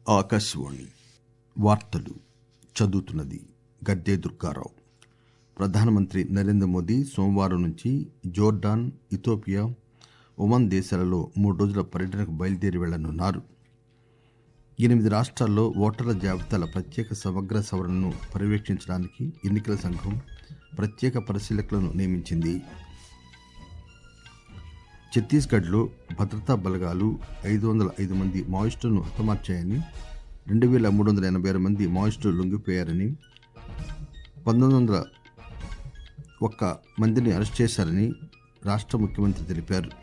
ఆకాశవాణి వార్తలు చదువుతున్నది గద్దే దుర్గారావు ప్రధానమంత్రి నరేంద్ర మోదీ సోమవారం నుంచి జోర్డాన్ ఇథోపియా ఒమన్ దేశాలలో మూడు రోజుల పర్యటనకు బయలుదేరి వెళ్లనున్నారు ఎనిమిది రాష్ట్రాల్లో ఓటర్ల జాబితాల ప్రత్యేక సమగ్ర సవరణను పర్యవేక్షించడానికి ఎన్నికల సంఘం ప్రత్యేక పరిశీలకులను నియమించింది ఛత్తీస్గఢ్లో భద్రతా బలగాలు ఐదు వందల ఐదు మంది మావోయిస్టులను హతమార్చాయని రెండు వేల మూడు వందల ఎనభై ఆరు మంది మావోయిస్టులు లొంగిపోయారని పంతొమ్మిది వందల ఒక్క మందిని అరెస్ట్ చేశారని రాష్ట్ర ముఖ్యమంత్రి తెలిపారు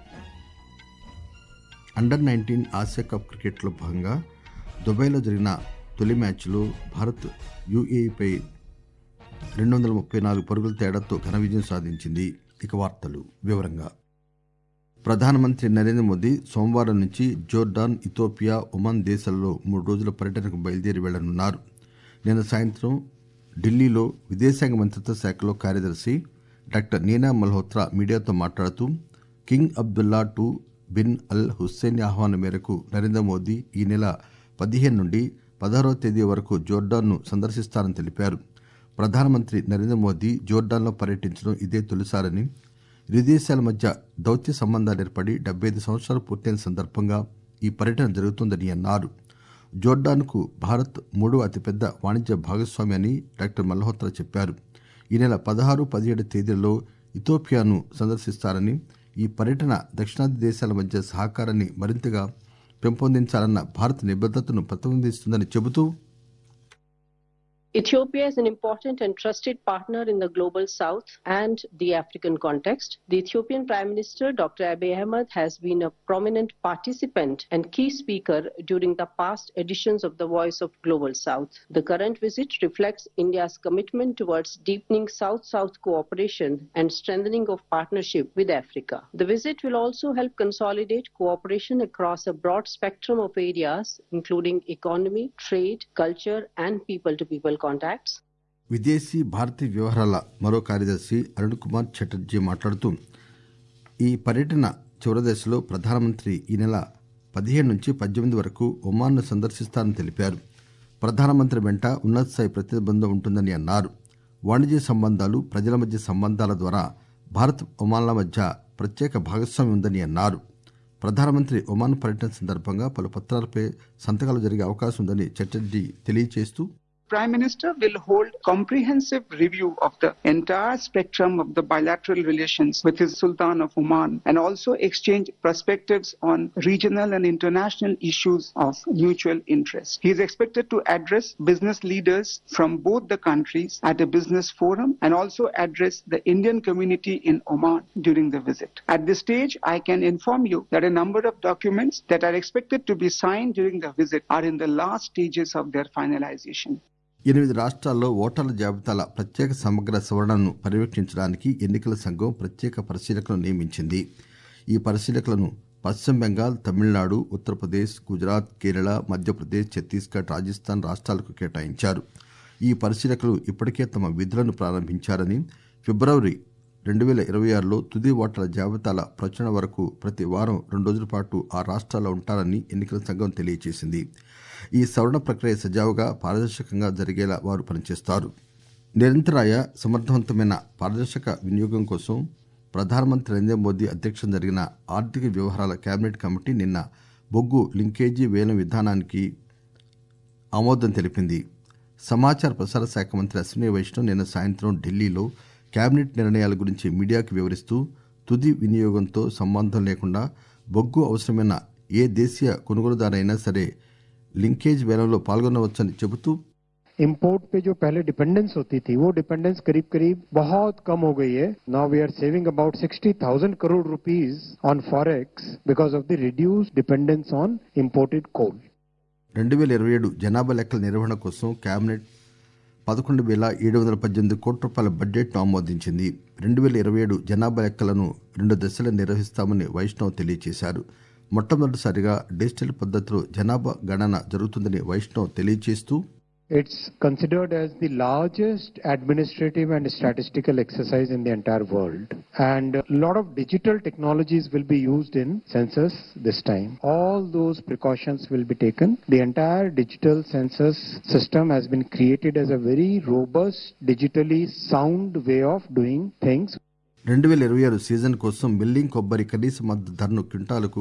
అండర్ నైన్టీన్ ఆసియా కప్ క్రికెట్లో భాగంగా దుబాయ్లో జరిగిన తొలి మ్యాచ్లో భారత్ యుఏఈపై రెండు వందల ముప్పై నాలుగు పరుగుల తేడాతో ఘన విజయం సాధించింది ఇక వార్తలు వివరంగా ప్రధానమంత్రి నరేంద్ర మోదీ సోమవారం నుంచి జోర్డాన్ ఇథోపియా ఒమన్ దేశాలలో మూడు రోజుల పర్యటనకు బయలుదేరి వెళ్లనున్నారు నిన్న సాయంత్రం ఢిల్లీలో విదేశాంగ మంత్రిత్వ శాఖలో కార్యదర్శి డాక్టర్ నీనా మల్హోత్రా మీడియాతో మాట్లాడుతూ king Abdullah two bin Al Hussein ఆహ్వానం మేరకు నరేంద్ర మోదీ ఈ నెల పదిహేను నుండి పదహారవ తేదీ వరకు జోర్డాన్ను సందర్శిస్తారని తెలిపారు ప్రధానమంత్రి నరేంద్ర మోదీ జోర్డాన్లో పర్యటించడం ఇదే తొలిసారని ఇరు దేశాల మధ్య దౌత్య సంబంధాలు ఏర్పడి డెబ్బై ఐదు సంవత్సరాలు పూర్తయిన సందర్భంగా ఈ పర్యటన జరుగుతోందని అన్నారు జోర్డాన్కు భారత్ మూడవ అతిపెద్ద వాణిజ్య భాగస్వామి అని డాక్టర్ మల్హోత్రా చెప్పారు ఈ నెల పదహారు పదిహేడు తేదీల్లో ఇథోపియాను సందర్శిస్తారని ఈ పర్యటన దక్షిణాది దేశాల మధ్య సహకారాన్ని మరింతగా పెంపొందించాలన్న భారత్ నిబద్దతను ప్రతిబింబిస్తుందని చెబుతూ Ethiopia is an important and trusted partner in the global south and the African context. The Ethiopian Prime Minister, Dr. Abiy Ahmed, has been a prominent participant and key speaker during the past editions of the Voice of Global South. The current visit reflects India's commitment towards deepening South South cooperation and strengthening of partnership with Africa. The visit will also help consolidate cooperation across a broad spectrum of areas, including economy, trade, culture, and people to people contacts. విదేశీ భారతీయ వ్యవహారాల మరో కార్యదర్శి అరుణ్ కుమార్ చటర్జీ మాట్లాడుతూ ఈ పర్యటన చివరి దశలో ప్రధానమంత్రి ఈ నెల పదిహేను నుంచి పద్దెనిమిది వరకు ఒమాన్ను సందర్శిస్తారని తెలిపారు ప్రధానమంత్రి వెంట ఉన్నత స్థాయి ప్రతిబంధం ఉంటుందని అన్నారు వాణిజ్య సంబంధాలు ప్రజల మధ్య సంబంధాల ద్వారా భారత్ ఒమాన్ల మధ్య ప్రత్యేక భాగస్వామ్యం ఉందని అన్నారు ప్రధానమంత్రి ఒమాన్ పర్యటన సందర్భంగా పలు పత్రాలపై సంతకాలు జరిగే అవకాశం ఉందని చటర్జీ తెలియజేస్తూ Prime Minister will hold comprehensive review of the entire spectrum of the bilateral relations with his Sultan of Oman and also exchange perspectives on regional and international issues of mutual interest. He is expected to address business leaders from both the countries at a business forum and also address the Indian community in Oman during the visit. At this stage, I can inform you that a number of documents that are expected to be signed during the visit are in the last stages of their finalization. ఎనిమిది రాష్ట్రాల్లో ఓటర్ల జాబితాల ప్రత్యేక సమగ్ర సవరణను పర్యవేక్షించడానికి ఎన్నికల సంఘం ప్రత్యేక పరిశీలకులను నియమించింది ఈ పరిశీలకులను పశ్చిమ బెంగాల్ తమిళనాడు ఉత్తరప్రదేశ్ గుజరాత్ కేరళ మధ్యప్రదేశ్ ఛత్తీస్గఢ్ రాజస్థాన్ రాష్ట్రాలకు కేటాయించారు ఈ పరిశీలకులు ఇప్పటికే తమ విధులను ప్రారంభించారని ఫిబ్రవరి రెండు వేల ఇరవై ఆరులో తుది ఓటర్ల జాబితాల ప్రచురణ వరకు ప్రతి వారం రెండు రోజుల పాటు ఆ రాష్ట్రాల్లో ఉంటారని ఎన్నికల సంఘం తెలియజేసింది ఈ సవరణ ప్రక్రియ సజావుగా పారదర్శకంగా జరిగేలా వారు పనిచేస్తారు నిరంతరాయ సమర్థవంతమైన పారదర్శక వినియోగం కోసం ప్రధానమంత్రి నరేంద్ర మోదీ అధ్యక్షతన జరిగిన ఆర్థిక వ్యవహారాల కేబినెట్ కమిటీ నిన్న బొగ్గు లింకేజీ వేలం విధానానికి ఆమోదం తెలిపింది సమాచార ప్రసార శాఖ మంత్రి అశ్విని వైష్ణవ్ నిన్న సాయంత్రం ఢిల్లీలో కేబినెట్ నిర్ణయాల గురించి మీడియాకు వివరిస్తూ తుది వినియోగంతో సంబంధం లేకుండా బొగ్గు అవసరమైన ఏ దేశీయ కొనుగోలుదారైనా సరే లింకేజ్ వేలంలో పాల్గొనవచ్చని చెబుతూ इम्पोर्ट पे जो पहले डिपेंडेंस होती थी वो डिपेंडेंस करीब करीब बहुत कम हो गई है now we are saving about sixty thousand crore rupees on forex because of the reduce dependence on imported coal రెండు వేల ఇరవై ఏడు జనాభా లెక్కల నిర్వహణ కోసం కేబినెట్ పదకొండు వేల ఏడు వందల పద్దెనిమిది కోట్ల రూపాయల బడ్జెట్ను ఆమోదించింది రెండు వేల ఇరవై ఏడు జనాభా లెక్కలను రెండు దశలు నిర్వహిస్తామని వైష్ణవ్ తెలియజేశారు మొట్టమొదటిసారిగా డిజిటల్ పద్ధతిలో జనాభా గణన జరుగుతుందని వైష్ణవ్ తెలియజేస్తూ It's considered as the largest administrative and statistical exercise in the entire world. and a lot of digital technologies will be used in census this time. All those precautions will be taken. The entire digital census system has been created as a very robust, digitally sound way of doing things. రెండు వేల ఇరవై ఆరు season కోసం milling కొబ్బరి కనీస మద్దతు ధరను క్వింటాలకు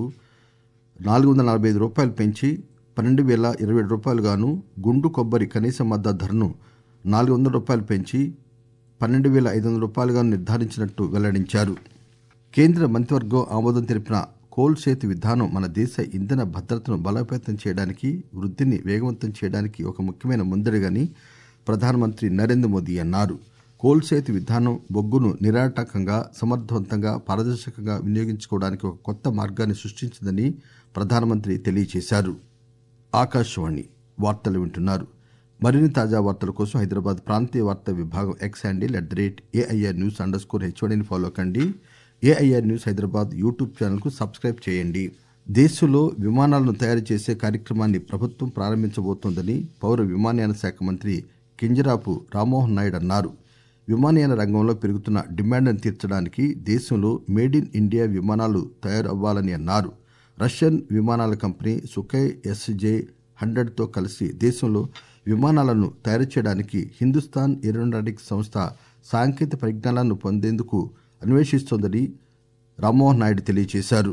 నాలుగు వందల నలభై ఐదు రూపాయలు పెంచి పన్నెండు వేల ఇరవై ఏడు రూపాయలు గాను గుండు కొబ్బరి కనీస మద్దతు ధరను నాలుగు వందల రూపాయలు పెంచి పన్నెండు వేల ఐదు వందల రూపాయలుగా నిర్ధారించినట్టు వెల్లడించారు కేంద్ర మంత్రివర్గం ఆమోదం తెలిపిన కోల్ సేతు విధానం మన దేశ ఇంధన భద్రతను బలోపేతం చేయడానికి వృద్ధిని వేగవంతం చేయడానికి ఒక ముఖ్యమైన ముందడుగని ప్రధానమంత్రి నరేంద్ర మోదీ అన్నారు కోల్ సేతు విధానం బొగ్గును నిరాటకంగా సమర్థవంతంగా పారదర్శకంగా వినియోగించుకోవడానికి ఒక కొత్త మార్గాన్ని సృష్టించిందని ప్రధానమంత్రి తెలియజేశారు ఆకాశవాణి వార్తలు వింటున్నారు మరిన్ని తాజా వార్తల కోసం హైదరాబాద్ ప్రాంతీయ వార్తా విభాగం X handle at the rate AIR news underscore స్కోర్ హెచ్ఓడిని ఫాలో కండి ఏఐఆర్ న్యూస్ హైదరాబాద్ యూట్యూబ్ ఛానల్కు సబ్స్క్రైబ్ చేయండి దేశంలో విమానాలను తయారు చేసే కార్యక్రమాన్ని ప్రభుత్వం ప్రారంభించబోతోందని పౌర విమానయాన శాఖ మంత్రి కింజరాపు రామ్మోహన్ నాయుడు అన్నారు విమానయాన రంగంలో పెరుగుతున్న డిమాండ్ను తీర్చడానికి దేశంలో మేడ్ ఇన్ ఇండియా విమానాలు తయారు అవ్వాలని అన్నారు రష్యన్ విమానాల కంపెనీ సుఖై ఎస్జే హండ్రెడ్తో కలిసి దేశంలో విమానాలను తయారు చేయడానికి హిందుస్థాన్ ఏరోనాటిక్స్ సంస్థ సాంకేతిక పరిజ్ఞానాలను పొందేందుకు అన్వేషిస్తోందని రామ్మోహన్ నాయుడు తెలియజేశారు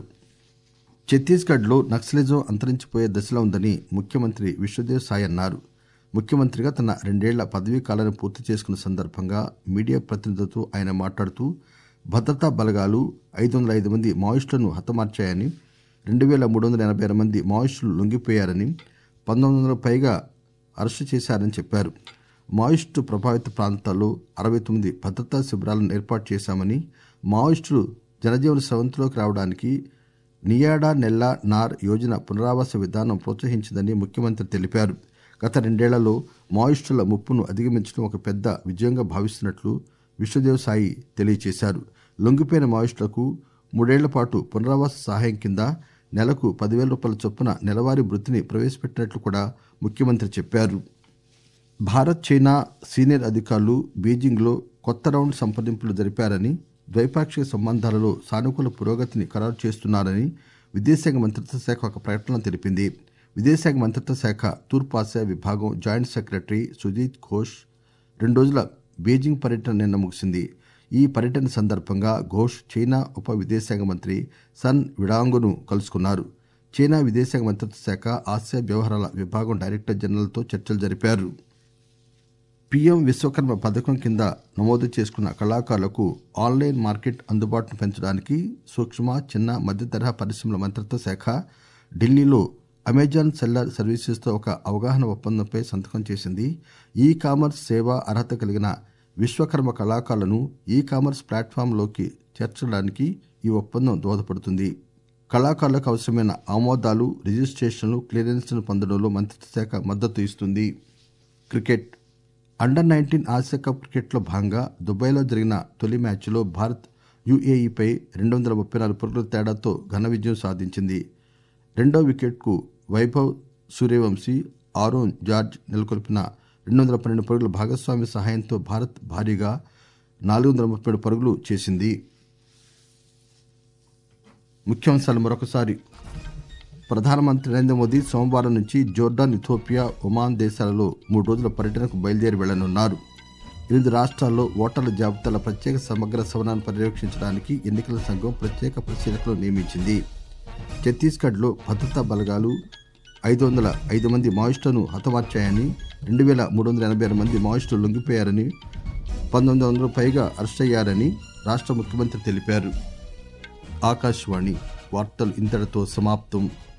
ఛత్తీస్గఢ్లో నక్సలిజం అంతరించిపోయే దశలో ఉందని ముఖ్యమంత్రి విశ్వదేవ్ సాయ్ అన్నారు ముఖ్యమంత్రిగా తన రెండేళ్ల పదవీ కాలాన్ని పూర్తి చేసుకున్న సందర్భంగా మీడియా ప్రతినిధులతో ఆయన మాట్లాడుతూ భద్రతా బలగాలు ఐదు వందల ఐదు మంది మావోయిస్టులను హతమార్చాయని రెండు వేల మూడు వందల ఎనభై ఆరు మంది మావోయిస్టులు లొంగిపోయారని పంతొమ్మిది వందల పైగా అరెస్టు చేశారని చెప్పారు మావోయిస్టు ప్రభావిత ప్రాంతాల్లో అరవై తొమ్మిది భద్రతా శిబిరాలను ఏర్పాటు చేశామని మావోయిస్టులు జనజీవన స్రవంతిలోకి రావడానికి నియాడా నెల్లా నార్ యోజన పునరావాస విధానం ప్రోత్సహించిందని ముఖ్యమంత్రి తెలిపారు గత రెండేళ్లలో మావోయిస్టుల ముప్పును అధిగమించడం ఒక పెద్ద విజయంగా భావిస్తున్నట్లు విశ్వదేవ్ సాయి తెలియజేశారు లొంగిపోయిన మావోయిస్టులకు మూడేళ్ల పాటు పునరావాస సహాయం కింద నెలకు పదివేల రూపాయల చొప్పున నెలవారీ వృత్తిని ప్రవేశపెట్టినట్లు కూడా ముఖ్యమంత్రి చెప్పారు భారత్ చైనా సీనియర్ అధికారులు బీజింగ్లో కొత్త రౌండ్ సంప్రదింపులు జరిపారని ద్వైపాక్షిక సంబంధాలలో సానుకూల పురోగతిని ఖరారు చేస్తున్నారని విదేశాంగ మంత్రిత్వ శాఖ ఒక ప్రకటనలో తెలిపింది విదేశాంగ మంత్రిత్వ శాఖ తూర్పు ఆసియా విభాగం జాయింట్ సెక్రటరీ సుజీత్ ఘోష్ రెండు రోజుల బీజింగ్ పర్యటన నిన్న ముగిసింది ఈ పర్యటన సందర్భంగా ఘోష్ చైనా ఉప విదేశాంగ మంత్రి సన్ విడాంగును కలుసుకున్నారు చైనా విదేశాంగ మంత్రిత్వ శాఖ ఆసియా వ్యవహారాల విభాగం డైరెక్టర్ జనరల్తో చర్చలు జరిపారు పీఎం విశ్వకర్మ పథకం కింద నమోదు చేసుకున్న కళాకారులకు ఆన్లైన్ మార్కెట్ అందుబాటును పెంచడానికి సూక్ష్మ చిన్న మధ్య తరహా పరిశ్రమల మంత్రిత్వ శాఖ ఢిల్లీలో అమెజాన్ సెల్లర్ సర్వీసెస్తో ఒక అవగాహన ఒప్పందంపై సంతకం చేసింది ఈ కామర్స్ సేవ అర్హత కలిగిన విశ్వకర్మ కళాకారులను ఈ కామర్స్ ప్లాట్ఫామ్లోకి చేర్చడానికి ఈ ఒప్పందం దోహదపడుతుంది కళాకారులకు అవసరమైన ఆమోదాలు రిజిస్ట్రేషన్లు క్లియరెన్స్ను పొందడంలో మంత్రిత్వ శాఖ మద్దతు ఇస్తుంది cricket under nineteen Asia cup క్రికెట్లో భాగంగా దుబాయ్లో జరిగిన తొలి మ్యాచ్లో భారత్ యుఏఈపై రెండు వందల ముప్పై నాలుగు పరుగుల తేడాతో ఘన విజయం సాధించింది రెండో వికెట్కు వైభవ్ సూర్యవంశీ ఆరోన్ జార్జ్ నెలకొల్పిన రెండు వందల పన్నెండు పరుగుల భాగస్వామి సహాయంతో భారత్ భారీగా నాలుగు వందల ముప్పై ఏడు పరుగులు చేసింది ముఖ్యాంశాలు మరొకసారి ప్రధానమంత్రి నరేంద్ర మోదీ సోమవారం నుంచి జోర్డాన్ ఇథోపియా ఒమాన్ దేశాలలో మూడు రోజుల పర్యటనకు బయలుదేరి వెళ్లనున్నారు ఎనిమిది రాష్ట్రాల్లో ఓటర్ల జాబితాల ప్రత్యేక సమగ్ర సవరణను పర్యవేక్షించడానికి ఎన్నికల సంఘం ప్రత్యేక పరిశీలకులు నియమించింది ఛత్తీస్గఢ్లో భద్రతా బలగాలు ఐదు వందల ఐదు మంది మావోయిస్టులను హతమార్చాయని రెండు వేల మూడు వందల ఎనభై ఆరు మంది మావోయిస్టులు లొంగిపోయారని పంతొమ్మిది వందల పైగా అరెస్ట్ అయ్యారని రాష్ట్ర ముఖ్యమంత్రి తెలిపారు ఆకాశవాణి వార్తలు ఇంతటితో సమాప్తం